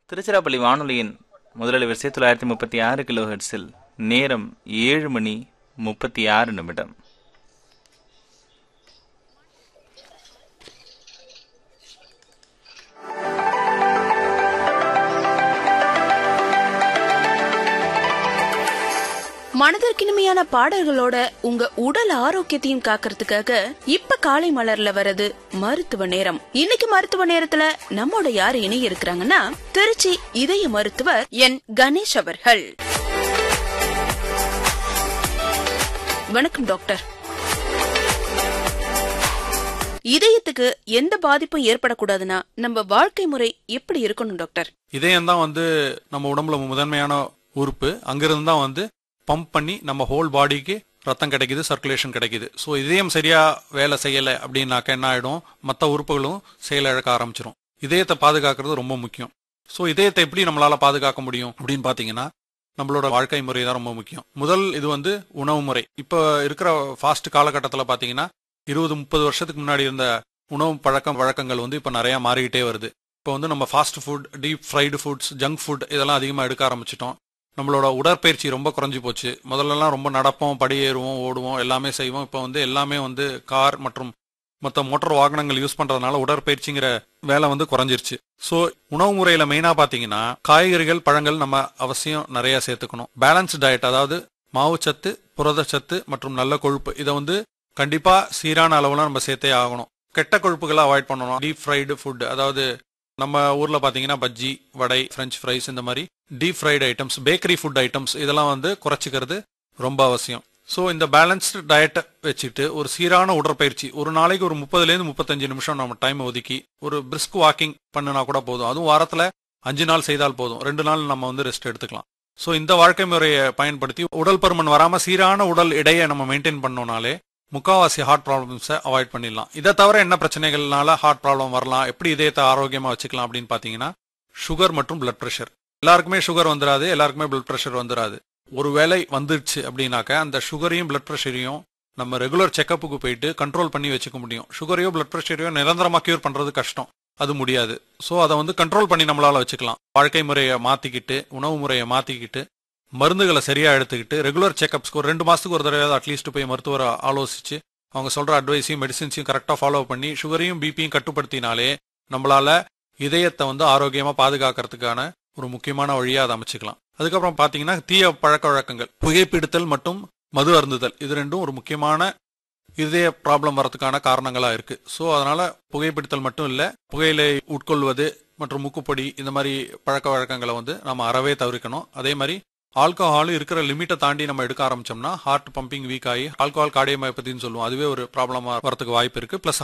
திருச்சிராப்பள்ளி வானொலியின் முதலில் வரிசை தொள்ளாயிரத்தி முப்பத்தி ஆறு கிலோ ஹெர்ட்ஸில் நேரம் ஏழு மணி முப்பத்தி ஆறு நிமிடம் மனதிற்கினிமையான பாடல்களோட உங்க உடல் ஆரோக்கியத்தையும் காக்கிறதுக்காக இப்ப காலை மலர்ல வர்றது மருத்துவ நேரம் இன்னைக்கு மருத்துவ நேரத்துல நம்மோட யாரு இணைய இருக்கிறாங்கன்னா திருச்சி இதய மருத்துவர் என் கணேஷ் அவர்கள் வணக்கம் டாக்டர் இதயத்துக்கு எந்த பாதிப்பும் ஏற்படக்கூடாதுன்னா நம்ம வாழ்க்கை முறை எப்படி இருக்கணும் டாக்டர் இதயம் தான் வந்து நம்ம உடம்புல முதன்மையான உறுப்பு அங்கிருந்து தான் வந்து பம்ப் பண்ணி நம்ம ஹோல் பாடிக்கு ரத்தம் கிடைக்குது சர்க்குலேஷன் கிடைக்குது ஸோ இதயம் சரியா வேலை செய்யலை அப்படின்னாக்க என்ன ஆயிடும் மற்ற உறுப்புகளும் செயலிழக்க ஆரம்பிச்சிடும் இதயத்தை பாதுகாக்கிறது ரொம்ப முக்கியம் ஸோ இதயத்தை எப்படி நம்மளால பாதுகாக்க முடியும் அப்படின்னு பார்த்தீங்கன்னா நம்மளோட வாழ்க்கை முறை தான் ரொம்ப முக்கியம் முதல் இது வந்து உணவு முறை இப்போ இருக்கிற ஃபாஸ்ட் காலகட்டத்தில் பார்த்தீங்கன்னா இருபது முப்பது வருஷத்துக்கு முன்னாடி இருந்த உணவு பழக்கம் வழக்கங்கள் வந்து இப்போ நிறைய மாறிக்கிட்டே வருது இப்போ வந்து நம்ம fast food deep fried foods junk food இதெல்லாம் அதிகமாக எடுக்க ஆரம்பிச்சிட்டோம் நம்மளோட உடற்பயிற்சி ரொம்ப குறைஞ்சி போச்சு முதல்லலாம் ரொம்ப நடப்போம் படி ஏறுவோம் ஓடுவோம் எல்லாமே செய்வோம் இப்போ வந்து எல்லாமே வந்து கார் மற்றும் மற்ற மோட்டார் வாகனங்கள் யூஸ் பண்றதுனால உடற்பயிற்சிங்கிற வேலை வந்து குறைஞ்சிருச்சு ஸோ உணவு முறையில மெயினா பாத்தீங்கன்னா காய்கறிகள் பழங்கள் நம்ம அவசியம் நிறைய சேர்த்துக்கணும் பேலன்ஸ் டயட் அதாவது மாவுச்சத்து புரதச்சத்து மற்றும் நல்ல கொழுப்பு இதை வந்து கண்டிப்பா சீரான அளவுல நம்ம சேர்த்தே ஆகணும் கெட்ட கொழுப்புகளை அவாய்ட் பண்ணணும் டீப் ஃப்ரைடு ஃபுட் அதாவது நம்ம ஊர்ல பாத்தீங்கன்னா பஜ்ஜி வடை பிரெஞ்ச் ஃப்ரைஸ் இந்த மாதிரி deep fried items bakery food items இதெல்லாம் வந்து குறைச்சிக்கிறது ரொம்ப அவசியம் ஸோ இந்த பேலன்ஸ்டு டயட்டை வச்சுட்டு ஒரு சீரான உடற்பயிற்சி ஒரு நாளைக்கு ஒரு முப்பதுலேருந்து முப்பத்தஞ்சு நிமிஷம் நம்ம டைம் ஒதுக்கி ஒரு பிரிஸ்க் வாக்கிங் பண்ணினா கூட போதும் அதுவும் வாரத்தில் அஞ்சு நாள் செய்தால் போதும் ரெண்டு நாள் நம்ம வந்து ரெஸ்ட் எடுத்துக்கலாம் ஸோ இந்த வாழ்க்கை முறையை பயன்படுத்தி உடல் பருமன் வராமல் சீரான உடல் எடையை நம்ம மெயின்டைன் பண்ணோம்னாலே முக்காவாசி ஹார்ட் ப்ராப்ளம்ஸை அவாய்ட் பண்ணிடலாம் இதை தவிர என்ன பிரச்சனைகள்னால ஹார்ட் ப்ராப்ளம் வரலாம் எப்படி இதயத்தை ஆரோக்கியமாக வச்சுக்கலாம் அப்படின்னு பார்த்தீங்கன்னா சுகர் மற்றும் பிளட் ப்ரெஷர் எல்லாருக்குமே சுகர் வந்துடாது எல்லாருக்குமே பிளட் ப்ரெஷர் வந்துடாது ஒருவேளை வந்துடுச்சு அப்படின்னாக்க அந்த சுகரையும் பிளட் ப்ரெஷரையும் நம்ம ரெகுலர் செக்கப்புக்கு போயிட்டு கண்ட்ரோல் பண்ணி வச்சுக்க முடியும் சுகரையோ பிளட் ப்ரெஷரையோ நிரந்தரமாக கியூர் பண்ணுறது கஷ்டம் அது முடியாது ஸோ அதை வந்து கண்ட்ரோல் பண்ணி நம்மளால வச்சுக்கலாம் வாழ்க்கை முறையை மாற்றிக்கிட்டு உணவு முறையை மாற்றிக்கிட்டு மருந்துகளை சரியாக எடுத்துக்கிட்டு ரெகுலர் செக்கப்ஸ்க்கு ஒரு ரெண்டு மாதத்துக்கு ஒரு தடவை அட்லீஸ்ட் போய் மருத்துவரை ஆலோசிச்சு அவங்க சொல்கிற அட்வைஸையும் மெடிசின்ஸையும் கரெக்டாக ஃபாலோ பண்ணி சுகரையும் பிபியும் கட்டுப்படுத்தினாலே நம்மளால இதயத்தை வந்து ஆரோக்கியமாக பாதுகாக்கிறதுக்கான ஒரு முக்கியமான வழியாக அதை அமைச்சுக்கலாம் அதுக்கப்புறம் பார்த்தீங்கன்னா தீய பழக்க வழக்கங்கள் புகைப்பிடித்தல் மற்றும் மது அருந்துதல் இது ரெண்டும் ஒரு முக்கியமான இதய ப்ராப்ளம் வரதுக்கான காரணங்களா இருக்கு ஸோ அதனால புகைப்பிடித்தல் மட்டும் இல்ல புகையிலை உட்கொள்வது மற்றும் மூக்குப்பொடி இந்த மாதிரி பழக்க வழக்கங்களை வந்து நம்ம அறவே தவிர்க்கணும் அதே மாதிரி ஆல்கஹால் இருக்கிற லிமிட்டை தாண்டி நம்ம எடுக்க ஆரம்பிச்சோம்னா ஹார்ட் பம்பிங் வீக் ஆகி ஆல்கஹால் கார்டியோமயோபதின்னு சொல்லுவோம் அதுவே ஒரு ப்ராப்ளமா வரதுக்கு வாய்ப்பு இருக்கு பிளஸ்